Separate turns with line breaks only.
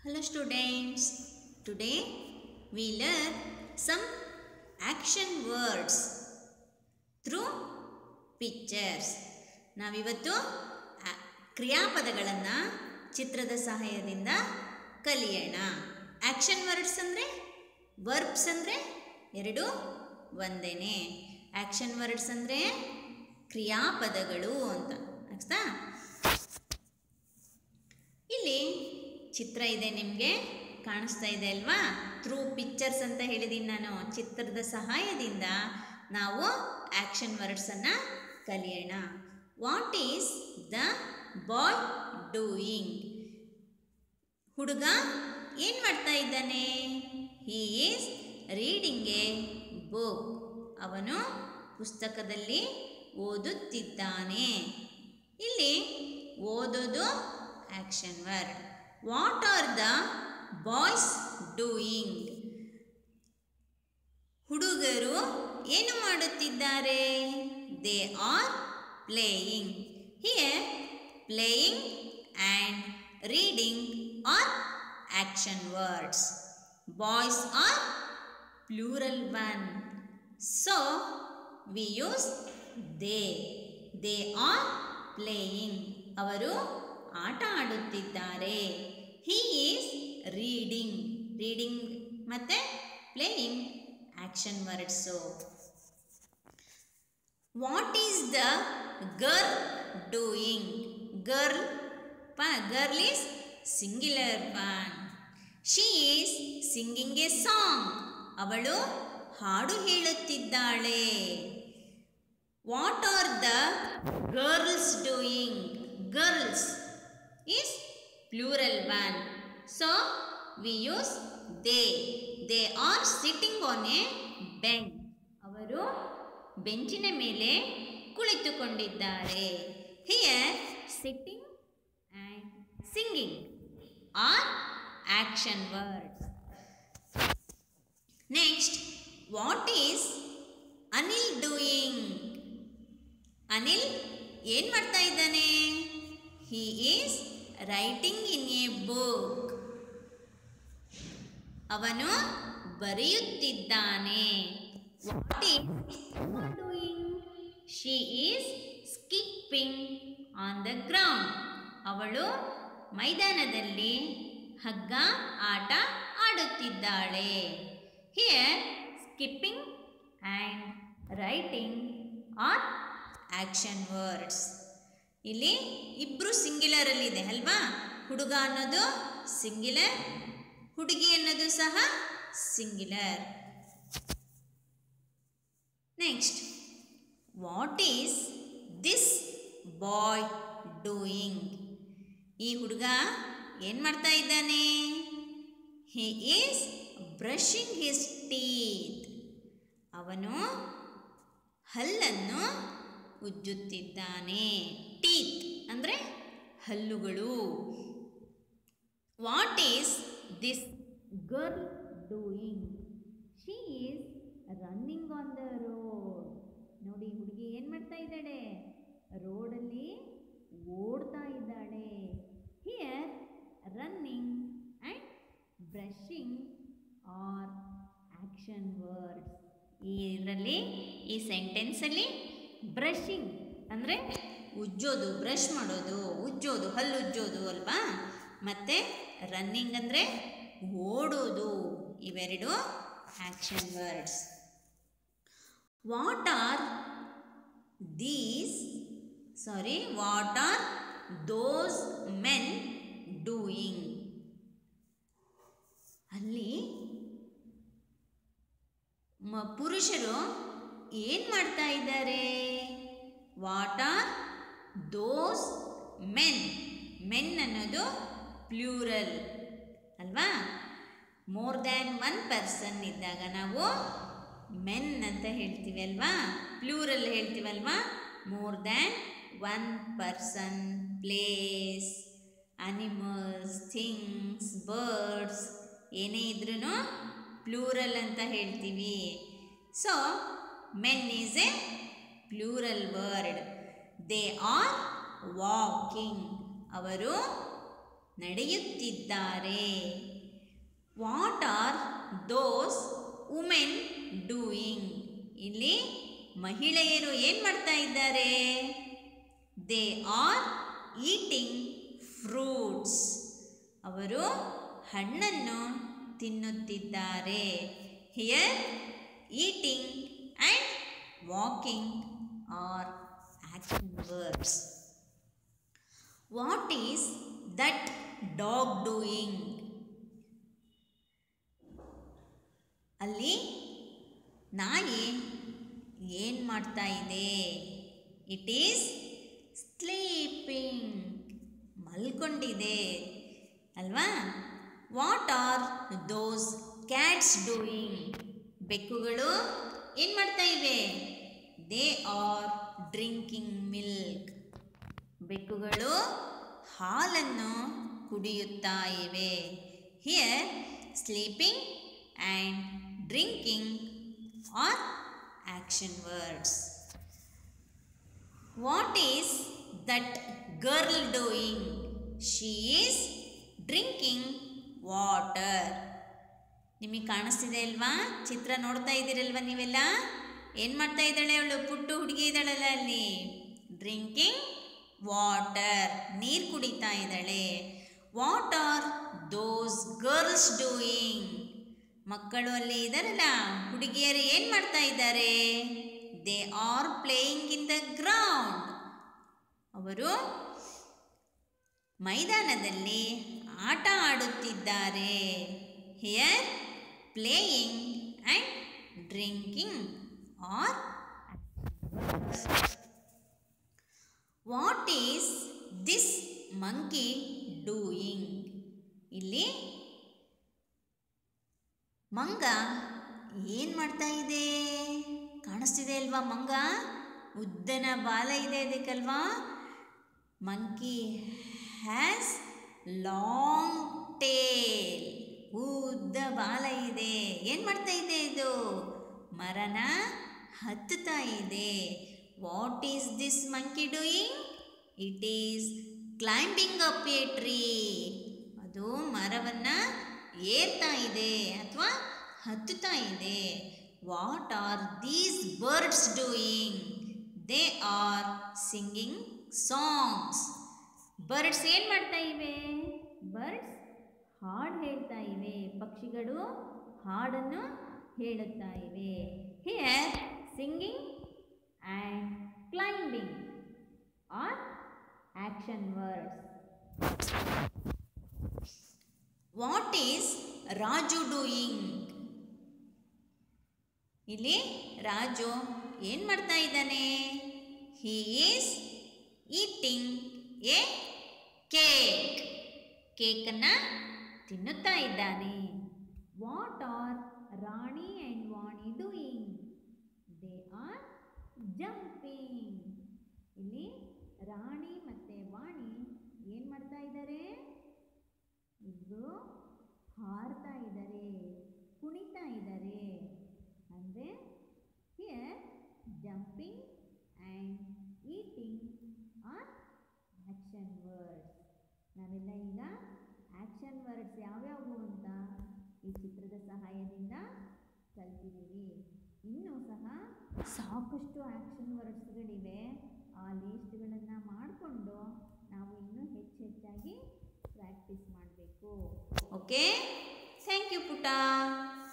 Hello students. Today we learn some action words through pictures. ನಾವಿವತ್ತು ಆ- ಕ್ರಿಯಾಪದಗಳನ್ನು ಚಿತ್ರದ ಸಹಾಯದಿಂದ ಕಲಿಯೋಣ ಆ್ಯಕ್ಷನ್ ವರ್ಡ್ಸ್ ಅಂದರೆ ವರ್ಬ್ಸ್ ಅಂದರೆ ಎರಡು ಒಂದೇನೆ ಆ್ಯಕ್ಷನ್ ವರ್ಡ್ಸ್ ಅಂದರೆ ಕ್ರಿಯಾಪದಗಳು ಅಂತ ಆಯ್ತಾ ಇಲ್ಲಿ ಚಿತ್ರ ಇದೆ ನಿಮಗೆ ಕಾಣಿಸ್ತಾ ಇದೆ ಅಲ್ವಾ ಥ್ರೂ ಪಿಕ್ಚರ್ಸ್ ಅಂತ ಹೇಳಿದ್ದೀನಿ ನಾನು ಚಿತ್ರದ ಸಹಾಯದಿಂದ ನಾವು ಆ್ಯಕ್ಷನ್ ವರ್ಡ್ಸನ್ನು ಕಲಿಯೋಣ what is the boy doing ಹುಡುಗ ಏನು ಮಾಡ್ತಾ ಇದ್ದಾನೆ he is reading a book ಅವನು ಪುಸ್ತಕದಲ್ಲಿ ಓದುತ್ತಿದ್ದಾನೆ ಇಲ್ಲಿ ಓದೋದು action word what are the boys doing ಹುಡುಗರು ಏನು ಮಾಡುತ್ತಿದ್ದಾರೆ they are playing here playing and reading are action words boys are plural one so we use they they are playing ಅವರು ಆಟ ಆಡುತ್ತಿದ್ದಾರೆ ಹೀ ಈಸ್ ರೀಡಿಂಗ್ ರೀಡಿಂಗ್ ಮತ್ತು playing action words what is the girl doing girl ಪ girl is singular one she is singing a song ಅವಳು ಹಾಡು ಹೇಳುತ್ತಿದ್ದಾಳೆ what are the girls doing girls is plural one so we use they they are sitting on a bench ಅವರು ಬೆಂಚಿನ ಮೇಲೆ ಕುಳಿತುಕೊಂಡಿದ್ದಾರೆ here sitting and singing are action words next what is Anil doing Anil ಏನು ಮಾಡ್ತಾ ಇದ್ದಾನೆ he is writing in a book ಅವನು ಬರೆಯುತ್ತಿದ್ದಾನೆ what is doing she is skipping on the ground ಅವಳು ಮೈದಾನದಲ್ಲಿ ಹಗ್ಗ ಆಟ ಆಡುತ್ತಿದ್ದಾಳೆ here skipping and writing are action words ಇಲ್ಲಿ ಇಬ್ಬರು ಸಿಂಗ್ಯುಲರಲ್ಲಿದೆ ಅಲ್ವಾ ಹುಡುಗ ಅನ್ನೋದು ಸಿಂಗ್ಯುಲರ್ ಹುಡುಗಿ ಅನ್ನೋದು ಸಹ singular next what is this boy doing ಈ ಹುಡುಗ ಏನು ಮಾಡ್ತಾ ಇದ್ದಾನೆ he is brushing his teeth ಅವನು ಹಲ್ಲನ್ನು ಉಜ್ಜುತ್ತಿದ್ದಾನೆ ಟೀತ್ ಅಂದರೆ ಹಲ್ಲುಗಳು what is this girl doing she is running on the road ನೋಡಿ ಹುಡುಗಿ ಏನು ಮಾಡ್ತಾ ಇದ್ದಾಳೆ ರೋಡಲ್ಲಿ ಓಡ್ತಾ ಇದ್ದಾಳೆ here running and brushing are action words ಇದರಲ್ಲಿ ಈ ಸೆಂಟೆನ್ಸಲ್ಲಿ ಬ್ರಷಿಂಗ್ ಅಂದರೆ ಉಜ್ಜೋದು ಬ್ರಷ್ ಮಾಡೋದು ಉಜ್ಜೋದು ಹಲ್ಲು ಉಜ್ಜೋದು ಅಲ್ವಾ ಮತ್ತು ರನ್ನಿಂಗ್ ಅಂದರೆ ಓಡೋದು ಇವೆರಡು action words what are these sorry what are those men doing ಅಲ್ಲಿ ಮ ಪುರುಷರು ಏನು ಮಾಡ್ತಾ ಇದ್ದಾರೆ what are those men men ಅನ್ನೋದು ಪ್ಲ್ಯೂರಲ್ ಅಲ್ವಾ ಮೋರ್ ದ್ಯಾನ್ ಒನ್ ಪರ್ಸನ್ ಇದ್ದಾಗ ನಾವು ಮೆನ್ ಅಂತ ಹೇಳ್ತೀವಿ ಅಲ್ವಾ ಪ್ಲ್ಯೂರಲ್ ಹೇಳ್ತೀವಲ್ವಾ more than one person place animals things birds ಏನೇ ಇದ್ರೂ ಪ್ಲೂರಲ್ ಅಂತ ಹೇಳ್ತೀವಿ so men is a plural word they are walking ಅವರು ನಡೆಯುತ್ತಿದ್ದಾರೆ what are those women doing ಇಲ್ಲಿ ಮಹಿಳೆಯರು ಏನು ಮಾಡ್ತಾ ಇದ್ದಾರೆ ದೇ ಆರ್ ಈಟಿಂಗ್ ಫ್ರೂಟ್ಸ್ ಅವರು ಹಣ್ಣನ್ನು ತಿನ್ನುತ್ತಿದ್ದಾರೆ here eating and walking are action words what is that dog doing ಅಲ್ಲಿ ನಾಯಿ ಏನು ಮಾಡ್ತಾ ಇದೆ ಇಟ್ ಈಸ್ ಸ್ಲೀಪಿಂಗ್ ಮಲ್ಕೊಂಡಿದೆ ಅಲ್ವಾ what are those cats doing ಬೆಕ್ಕುಗಳು ಏನು ಮಾಡ್ತಾ ಇವೆ ದೇ ಆರ್ ಡ್ರಿಂಕಿಂಗ್ ಮಿಲ್ಕ್ ಬೆಕ್ಕುಗಳು ಹಾಲನ್ನು ಕುಡಿಯುತ್ತಾ ಇವೆ here sleeping and drinking are action words what is that girl doing she is drinking water ನಿಮಗೆ ಕಾಣಿಸ್ತಿದೆ ಅಲ್ವಾ ಚಿತ್ರ ನೋಡ್ತಾ ಇದ್ದೀರಲ್ವಾ ನೀವೆಲ್ಲ ಏನು ಮಾಡ್ತಾ ಇದ್ದಾಳೆ ಅವಳು ಪುಟ್ಟು ಹುಡುಗಿ ಇದ್ದಾಳಲ್ಲ ಅಲ್ಲಿ ಡ್ರಿಂಕಿಂಗ್ ವಾಟರ್ ನೀರು ಕುಡಿತಾ ಇದ್ದಾಳೆ what are those girls doing ಮಕ್ಕಳು ಅಲ್ಲಿ ಇದ್ದಾರಲ್ಲ ಹುಡುಗಿಯರು ಏನು ಮಾಡ್ತಾ ಇದ್ದಾರೆ they are playing in the ground ಅವರು ಮೈದಾನದಲ್ಲಿ ಆಟ ಆಡುತ್ತಿದ್ದಾರೆ here playing and drinking are what is this monkey doing ಇಲ್ಲಿ ಮಂಗ ಏನು ಮಾಡ್ತಾ ಇದೆ ಕಾಣಿಸ್ತಿದೆ ಅಲ್ವಾ ಮಂಗ ಉದ್ದನ ಬಾಲ ಇದೆ ಅದಕ್ಕಲ್ವಾ ಮಂಕಿ ಹ್ಯಾಸ್ ಲಾಂಗ್ ಟೇಲ್ ಉದ್ದ ಬಾಲ ಇದೆ ಏನು ಮಾಡ್ತಾ ಇದೆ ಇದು ಮರನ ಹತ್ತುತ್ತಾ ಇದೆ what is this monkey doing it is climbing up a tree ಅದು ಮರವನ್ನು ಏರ್ತಾ ಇದೆ ಅಥವಾ ಹತ್ತುತ್ತಾ ಇದೆ what are these birds doing they are singing songs birds ಏನು ಮಾಡ್ತಾ ಇವೆ ಬರ್ಡ್ಸ್ ಹಾಡು ಹೇಳ್ತಾ ಇವೆ ಪಕ್ಷಿಗಳು ಹಾಡನ್ನು ಹೇಳುತ್ತಾ ಇವೆ here singing and climbing are action words what is Raju doing ಇಲ್ಲಿ ರಾಜು ಏನು ಮಾಡ್ತಾ ಇದ್ದಾನೆ he is eating a cake ಕೇಕನ್ನು ತಿನ್ನುತ್ತಾ ಇದ್ದಾನೆ what are Rani and Vani doing they are jumping ಇಲ್ಲಿ ರಾಣಿ ಮತ್ತು ವಾಣಿ ಏನು ಮಾಡ್ತಾ ಇದ್ದಾರೆ ಇಬ್ಬರು ಹಾರ್ತಾ ಇದ್ದಾರೆ ಕುಣಿತಾ ಇದ್ದಾರೆ ಅಂದರೆ here jumping and eating are action words ನಾವೆಲ್ಲ ಈಗ ಆ್ಯಕ್ಷನ್ ವರ್ಡ್ಸ್ ಯಾವ್ಯಾವು ಅಂತ ಈ ಚಿತ್ರದ ಸಹಾಯದಿಂದ ಕಲ್ತಿದ್ದೀವಿ ಇನ್ನೂ ಸಹ ಸಾಕಷ್ಟು ಆ್ಯಕ್ಷನ್ ವರ್ಡ್ಸ್ಗಳಿವೆ ಆ ಲೀಸ್ಟ್ಗಳನ್ನು ಮಾಡಿಕೊಂಡು ನಾವು ಇನ್ನೂ ಹೆಚ್ಚು ಹೆಚ್ಚಾಗಿ ಪ್ರಾಕ್ಟೀಸ್ ಮಾಡಬೇಕು ಓಕೆ ಥ್ಯಾಂಕ್ ಯು ಪುಟ